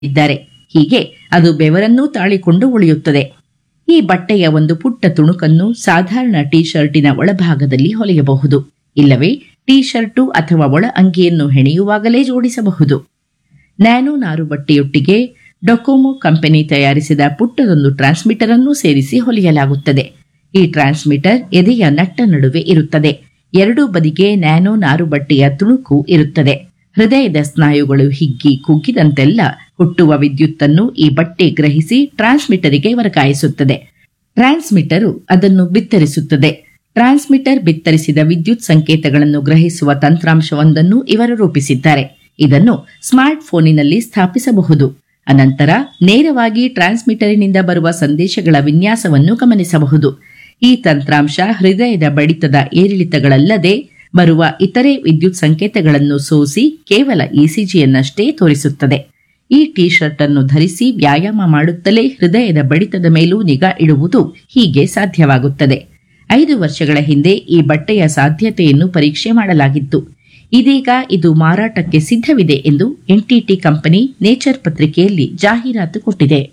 ಇದ್ದಾರೆ ಹೀಗೆ ಅದು ಬೆವರನ್ನೂ ತಾಳಿಕೊಂಡು ಉಳಿಯುತ್ತದೆ ಈ ಬಟ್ಟೆಯ ಒಂದು ಪುಟ್ಟ ತುಣುಕನ್ನು ಸಾಧಾರಣ ಟೀ ಶರ್ಟಿನ ಒಳಭಾಗದಲ್ಲಿ ಹೊಲೆಯಬಹುದು ಇಲ್ಲವೇ ಟೀ ಶರ್ಟು ಅಥವಾ ಒಳ ಅಂಗಿಯನ್ನು ಹೆಣೆಯುವಾಗಲೇ ಜೋಡಿಸಬಹುದು ನ್ಯಾನೋ ನಾರು ಬಟ್ಟೆಯೊಟ್ಟಿಗೆ ಡೊಕೊಮೊ ಕಂಪನಿ ತಯಾರಿಸಿದ ಪುಟ್ಟದೊಂದು ಟ್ರಾನ್ಸ್ಮಿಟರ್ ಅನ್ನು ಸೇರಿಸಿ ಹೊಲಿಯಲಾಗುತ್ತದೆ ಈ ಟ್ರಾನ್ಸ್ಮಿಟರ್ ಎದೆಯ ನಟ್ಟ ನಡುವೆ ಇರುತ್ತದೆ ಎರಡೂ ಬದಿಗೆ ನ್ಯಾನೋ ನಾರು ಬಟ್ಟೆಯ ತುಣುಕು ಇರುತ್ತದೆ ಹೃದಯದ ಸ್ನಾಯುಗಳು ಹಿಗ್ಗಿ ಕುಗ್ಗಿದಂತೆಲ್ಲ ಹುಟ್ಟುವ ವಿದ್ಯುತ್ತನ್ನು ಈ ಬಟ್ಟೆ ಗ್ರಹಿಸಿ ಟ್ರಾನ್ಸ್ಮಿಟರಿಗೆ ವರ್ಗಾಯಿಸುತ್ತದೆ ಟ್ರಾನ್ಸ್ಮಿಟರು ಅದನ್ನು ಬಿತ್ತರಿಸುತ್ತದೆ ಟ್ರಾನ್ಸ್ಮಿಟರ್ ಬಿತ್ತರಿಸಿದ ವಿದ್ಯುತ್ ಸಂಕೇತಗಳನ್ನು ಗ್ರಹಿಸುವ ತಂತ್ರಾಂಶವೊಂದನ್ನು ಇವರು ರೂಪಿಸಿದ್ದಾರೆ ಇದನ್ನು ಸ್ಮಾರ್ಟ್ ಫೋನಿನಲ್ಲಿ ಸ್ಥಾಪಿಸಬಹುದು ಅನಂತರ ನೇರವಾಗಿ ಟ್ರಾನ್ಸ್ಮಿಟರಿನಿಂದ ಬರುವ ಸಂದೇಶಗಳ ವಿನ್ಯಾಸವನ್ನು ಗಮನಿಸಬಹುದು ಈ ತಂತ್ರಾಂಶ ಹೃದಯದ ಬಡಿತದ ಏರಿಳಿತಗಳಲ್ಲದೆ ಬರುವ ಇತರೆ ವಿದ್ಯುತ್ ಸಂಕೇತಗಳನ್ನು ಸೋಸಿ ಕೇವಲ ಇಸಿಜಿಯನ್ನಷ್ಟೇ ತೋರಿಸುತ್ತದೆ ಈ ಟಿ ಶರ್ಟ್ ಅನ್ನು ಧರಿಸಿ ವ್ಯಾಯಾಮ ಮಾಡುತ್ತಲೇ ಹೃದಯದ ಬಡಿತದ ಮೇಲೂ ನಿಗಾ ಇಡುವುದು ಹೀಗೆ ಸಾಧ್ಯವಾಗುತ್ತದೆ ಐದು ವರ್ಷಗಳ ಹಿಂದೆ ಈ ಬಟ್ಟೆಯ ಸಾಧ್ಯತೆಯನ್ನು ಪರೀಕ್ಷೆ ಮಾಡಲಾಗಿತ್ತು ಇದೀಗ ಇದು ಮಾರಾಟಕ್ಕೆ ಸಿದ್ಧವಿದೆ ಎಂದು ಎನ್ಟಿಟಿ ಕಂಪನಿ ನೇಚರ್ ಪತ್ರಿಕೆಯಲ್ಲಿ ಜಾಹೀರಾತು ಕೊಟ್ಟಿದೆ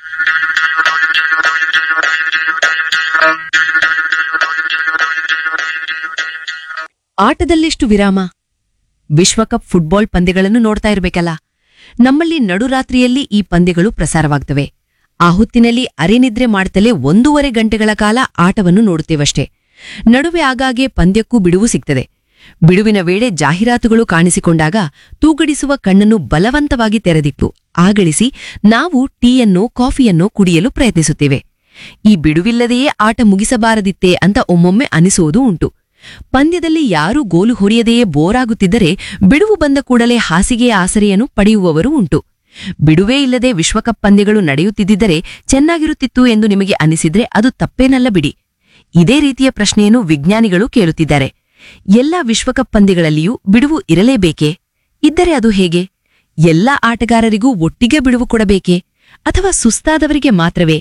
ಆಟದಲ್ಲೆಷ್ಟು ವಿರಾಮ ವಿಶ್ವಕಪ್ ಫುಟ್ಬಾಲ್ ಪಂದ್ಯಗಳನ್ನು ನೋಡ್ತಾ ಇರ್ಬೇಕಲ್ಲ ನಮ್ಮಲ್ಲಿ ನಡುರಾತ್ರಿಯಲ್ಲಿ ಈ ಪಂದ್ಯಗಳು ಪ್ರಸಾರವಾಗ್ತವೆ ಆ ಹೊತ್ತಿನಲ್ಲಿ ಅರೆನಿದ್ರೆ ಮಾಡ್ತಲೇ ಒಂದೂವರೆ ಗಂಟೆಗಳ ಕಾಲ ಆಟವನ್ನು ನೋಡುತ್ತೇವಷ್ಟೇ ನಡುವೆ ಆಗಾಗ್ಗೆ ಪಂದ್ಯಕ್ಕೂ ಬಿಡುವು ಸಿಗ್ತದೆ ಬಿಡುವಿನ ವೇಳೆ ಜಾಹೀರಾತುಗಳು ಕಾಣಿಸಿಕೊಂಡಾಗ ತೂಗಡಿಸುವ ಕಣ್ಣನ್ನು ಬಲವಂತವಾಗಿ ತೆರೆದಿಟ್ಟು ಆಗಳಿಸಿ ನಾವು ಟೀಯನ್ನೋ ಕಾಫಿಯನ್ನೋ ಕುಡಿಯಲು ಪ್ರಯತ್ನಿಸುತ್ತೇವೆ ಈ ಬಿಡುವಿಲ್ಲದೆಯೇ ಆಟ ಮುಗಿಸಬಾರದಿತ್ತೇ ಅಂತ ಒಮ್ಮೊಮ್ಮೆ ಅನಿಸುವುದೂ ಉಂಟು ಪಂದ್ಯದಲ್ಲಿ ಯಾರೂ ಗೋಲು ಹೊಡೆಯದೆಯೇ ಬೋರಾಗುತ್ತಿದ್ದರೆ ಬಿಡುವು ಬಂದ ಕೂಡಲೇ ಹಾಸಿಗೆಯ ಆಸರೆಯನ್ನು ಪಡೆಯುವವರೂ ಉಂಟು ಬಿಡುವೇ ಇಲ್ಲದೆ ವಿಶ್ವಕಪ್ ಪಂದ್ಯಗಳು ನಡೆಯುತ್ತಿದ್ದರೆ ಚೆನ್ನಾಗಿರುತ್ತಿತ್ತು ಎಂದು ನಿಮಗೆ ಅನಿಸಿದ್ರೆ ಅದು ತಪ್ಪೇನಲ್ಲ ಬಿಡಿ ಇದೇ ರೀತಿಯ ಪ್ರಶ್ನೆಯನ್ನು ವಿಜ್ಞಾನಿಗಳು ಕೇಳುತ್ತಿದ್ದಾರೆ ಎಲ್ಲ ವಿಶ್ವಕಪ್ ಪಂದ್ಯಗಳಲ್ಲಿಯೂ ಬಿಡುವು ಇರಲೇಬೇಕೇ ಇದ್ದರೆ ಅದು ಹೇಗೆ ಎಲ್ಲ ಆಟಗಾರರಿಗೂ ಒಟ್ಟಿಗೆ ಬಿಡುವು ಕೊಡಬೇಕೇ ಅಥವಾ ಸುಸ್ತಾದವರಿಗೆ ಮಾತ್ರವೇ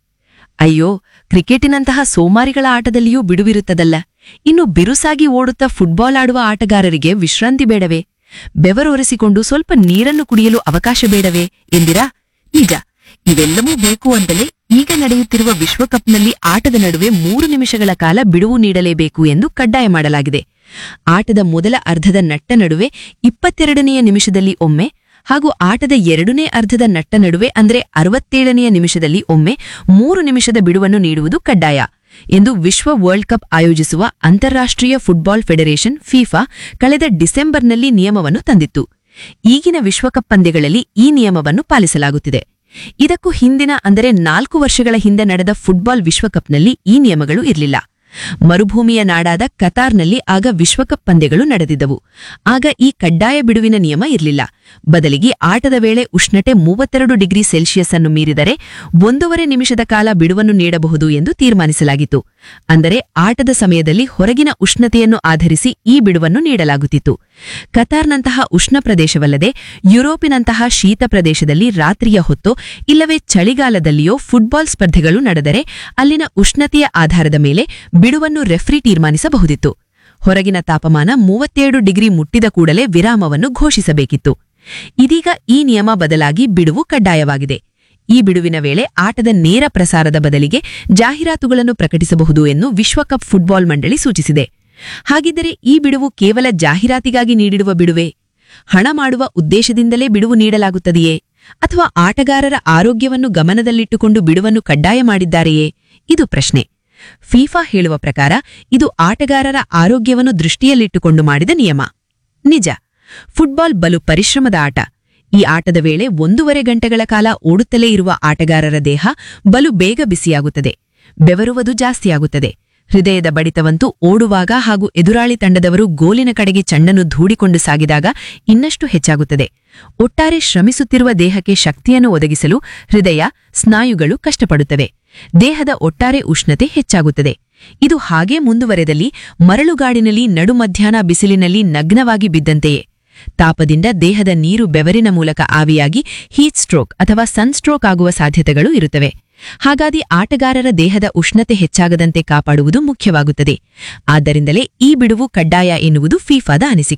ಅಯ್ಯೋ ಕ್ರಿಕೆಟಿನಂತಹ ಸೋಮಾರಿಗಳ ಆಟದಲ್ಲಿಯೂ ಬಿಡುವಿರುತ್ತದಲ್ಲ ಇನ್ನು ಬಿರುಸಾಗಿ ಓಡುತ್ತಾ ಫುಟ್ಬಾಲ್ ಆಡುವ ಆಟಗಾರರಿಗೆ ವಿಶ್ರಾಂತಿ ಬೇಡವೇ ಬೆವರೊರೆಸಿಕೊಂಡು ಸ್ವಲ್ಪ ನೀರನ್ನು ಕುಡಿಯಲು ಅವಕಾಶ ಬೇಡವೇ ಎಂದಿರಾ ನಿಜ ಇವೆಲ್ಲವೂ ಬೇಕು ಅಂತಲೇ ಈಗ ನಡೆಯುತ್ತಿರುವ ವಿಶ್ವಕಪ್ನಲ್ಲಿ ಆಟದ ನಡುವೆ ಮೂರು ನಿಮಿಷಗಳ ಕಾಲ ಬಿಡುವು ನೀಡಲೇಬೇಕು ಎಂದು ಕಡ್ಡಾಯ ಮಾಡಲಾಗಿದೆ ಆಟದ ಮೊದಲ ಅರ್ಧದ ನಟ್ಟ ನಡುವೆ ಇಪ್ಪತ್ತೆರಡನೆಯ ನಿಮಿಷದಲ್ಲಿ ಒಮ್ಮೆ ಹಾಗೂ ಆಟದ ಎರಡನೇ ಅರ್ಧದ ನಟ್ಟ ನಡುವೆ ಅಂದ್ರೆ ಅರವತ್ತೇಳನೆಯ ನಿಮಿಷದಲ್ಲಿ ಒಮ್ಮೆ ಮೂರು ನಿಮಿಷದ ಬಿಡುವನ್ನು ನೀಡುವುದು ಕಡ್ಡಾಯ ಎಂದು ವಿಶ್ವ ವರ್ಲ್ಡ್ ಕಪ್ ಆಯೋಜಿಸುವ ಅಂತಾರಾಷ್ಟ್ರೀಯ ಫುಟ್ಬಾಲ್ ಫೆಡರೇಷನ್ ಫಿಫಾ ಕಳೆದ ಡಿಸೆಂಬರ್ನಲ್ಲಿ ನಿಯಮವನ್ನು ತಂದಿತ್ತು ಈಗಿನ ವಿಶ್ವಕಪ್ ಪಂದ್ಯಗಳಲ್ಲಿ ಈ ನಿಯಮವನ್ನು ಪಾಲಿಸಲಾಗುತ್ತಿದೆ ಇದಕ್ಕೂ ಹಿಂದಿನ ಅಂದರೆ ನಾಲ್ಕು ವರ್ಷಗಳ ಹಿಂದೆ ನಡೆದ ಫುಟ್ಬಾಲ್ ವಿಶ್ವಕಪ್ನಲ್ಲಿ ಈ ನಿಯಮಗಳು ಇರಲಿಲ್ಲ ಮರುಭೂಮಿಯ ನಾಡಾದ ಕತಾರ್ನಲ್ಲಿ ಆಗ ವಿಶ್ವಕಪ್ ಪಂದ್ಯಗಳು ನಡೆದಿದ್ದವು ಆಗ ಈ ಕಡ್ಡಾಯ ಬಿಡುವಿನ ನಿಯಮ ಇರಲಿಲ್ಲ ಬದಲಿಗೆ ಆಟದ ವೇಳೆ ಉಷ್ಣತೆ ಮೂವತ್ತೆರಡು ಡಿಗ್ರಿ ಸೆಲ್ಸಿಯಸ್ ಅನ್ನು ಮೀರಿದರೆ ಒಂದೂವರೆ ನಿಮಿಷದ ಕಾಲ ಬಿಡುವನ್ನು ನೀಡಬಹುದು ಎಂದು ತೀರ್ಮಾನಿಸಲಾಗಿತ್ತು ಅಂದರೆ ಆಟದ ಸಮಯದಲ್ಲಿ ಹೊರಗಿನ ಉಷ್ಣತೆಯನ್ನು ಆಧರಿಸಿ ಈ ಬಿಡುವನ್ನು ನೀಡಲಾಗುತ್ತಿತ್ತು ಕತಾರ್ನಂತಹ ಉಷ್ಣ ಪ್ರದೇಶವಲ್ಲದೆ ಯುರೋಪಿನಂತಹ ಶೀತ ಪ್ರದೇಶದಲ್ಲಿ ರಾತ್ರಿಯ ಹೊತ್ತೋ ಇಲ್ಲವೇ ಚಳಿಗಾಲದಲ್ಲಿಯೋ ಫುಟ್ಬಾಲ್ ಸ್ಪರ್ಧೆಗಳು ನಡೆದರೆ ಅಲ್ಲಿನ ಉಷ್ಣತೆಯ ಆಧಾರದ ಮೇಲೆ ಬಿಡುವನ್ನು ರೆಫ್ರಿ ತೀರ್ಮಾನಿಸಬಹುದಿತ್ತು ಹೊರಗಿನ ತಾಪಮಾನ ಮೂವತ್ತೇಳು ಡಿಗ್ರಿ ಮುಟ್ಟಿದ ಕೂಡಲೇ ವಿರಾಮವನ್ನು ಘೋಷಿಸಬೇಕಿತ್ತು ಇದೀಗ ಈ ನಿಯಮ ಬದಲಾಗಿ ಬಿಡುವು ಕಡ್ಡಾಯವಾಗಿದೆ ಈ ಬಿಡುವಿನ ವೇಳೆ ಆಟದ ನೇರ ಪ್ರಸಾರದ ಬದಲಿಗೆ ಜಾಹೀರಾತುಗಳನ್ನು ಪ್ರಕಟಿಸಬಹುದು ಎಂದು ವಿಶ್ವಕಪ್ ಫುಟ್ಬಾಲ್ ಮಂಡಳಿ ಸೂಚಿಸಿದೆ ಹಾಗಿದ್ದರೆ ಈ ಬಿಡುವು ಕೇವಲ ಜಾಹೀರಾತಿಗಾಗಿ ನೀಡಿರುವ ಬಿಡುವೆ ಹಣ ಮಾಡುವ ಉದ್ದೇಶದಿಂದಲೇ ಬಿಡುವು ನೀಡಲಾಗುತ್ತದೆಯೇ ಅಥವಾ ಆಟಗಾರರ ಆರೋಗ್ಯವನ್ನು ಗಮನದಲ್ಲಿಟ್ಟುಕೊಂಡು ಬಿಡುವನ್ನು ಕಡ್ಡಾಯ ಮಾಡಿದ್ದಾರೆಯೇ ಇದು ಪ್ರಶ್ನೆ ಫೀಫಾ ಹೇಳುವ ಪ್ರಕಾರ ಇದು ಆಟಗಾರರ ಆರೋಗ್ಯವನ್ನು ದೃಷ್ಟಿಯಲ್ಲಿಟ್ಟುಕೊಂಡು ಮಾಡಿದ ನಿಯಮ ನಿಜ ಫುಟ್ಬಾಲ್ ಬಲು ಪರಿಶ್ರಮದ ಆಟ ಈ ಆಟದ ವೇಳೆ ಒಂದೂವರೆ ಗಂಟೆಗಳ ಕಾಲ ಓಡುತ್ತಲೇ ಇರುವ ಆಟಗಾರರ ದೇಹ ಬಲು ಬೇಗ ಬಿಸಿಯಾಗುತ್ತದೆ ಬೆವರುವುದು ಜಾಸ್ತಿಯಾಗುತ್ತದೆ ಹೃದಯದ ಬಡಿತವಂತೂ ಓಡುವಾಗ ಹಾಗೂ ಎದುರಾಳಿ ತಂಡದವರು ಗೋಲಿನ ಕಡೆಗೆ ಚಂಡನ್ನು ಧೂಡಿಕೊಂಡು ಸಾಗಿದಾಗ ಇನ್ನಷ್ಟು ಹೆಚ್ಚಾಗುತ್ತದೆ ಒಟ್ಟಾರೆ ಶ್ರಮಿಸುತ್ತಿರುವ ದೇಹಕ್ಕೆ ಶಕ್ತಿಯನ್ನು ಒದಗಿಸಲು ಹೃದಯ ಸ್ನಾಯುಗಳು ಕಷ್ಟಪಡುತ್ತವೆ ದೇಹದ ಒಟ್ಟಾರೆ ಉಷ್ಣತೆ ಹೆಚ್ಚಾಗುತ್ತದೆ ಇದು ಹಾಗೇ ಮುಂದುವರೆದಲ್ಲಿ ಮರಳುಗಾಡಿನಲ್ಲಿ ನಡುಮಧ್ಯಾಹ್ನ ಬಿಸಿಲಿನಲ್ಲಿ ನಗ್ನವಾಗಿ ಬಿದ್ದಂತೆಯೇ ತಾಪದಿಂದ ದೇಹದ ನೀರು ಬೆವರಿನ ಮೂಲಕ ಆವಿಯಾಗಿ ಹೀಟ್ ಸ್ಟ್ರೋಕ್ ಅಥವಾ ಸನ್ಸ್ಟ್ರೋಕ್ ಆಗುವ ಸಾಧ್ಯತೆಗಳು ಇರುತ್ತವೆ ಹಾಗಾಗಿ ಆಟಗಾರರ ದೇಹದ ಉಷ್ಣತೆ ಹೆಚ್ಚಾಗದಂತೆ ಕಾಪಾಡುವುದು ಮುಖ್ಯವಾಗುತ್ತದೆ ಆದ್ದರಿಂದಲೇ ಈ ಬಿಡುವು ಕಡ್ಡಾಯ ಎನ್ನುವುದು ಫೀಫಾದ ಅನಿಸಿಕೆ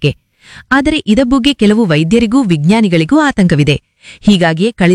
ಆದರೆ ಇದ ಬಗ್ಗೆ ಕೆಲವು ವೈದ್ಯರಿಗೂ ವಿಜ್ಞಾನಿಗಳಿಗೂ ಆತಂಕವಿದೆ ಹೀಗಾಗಿಯೇ ಕಳೆದ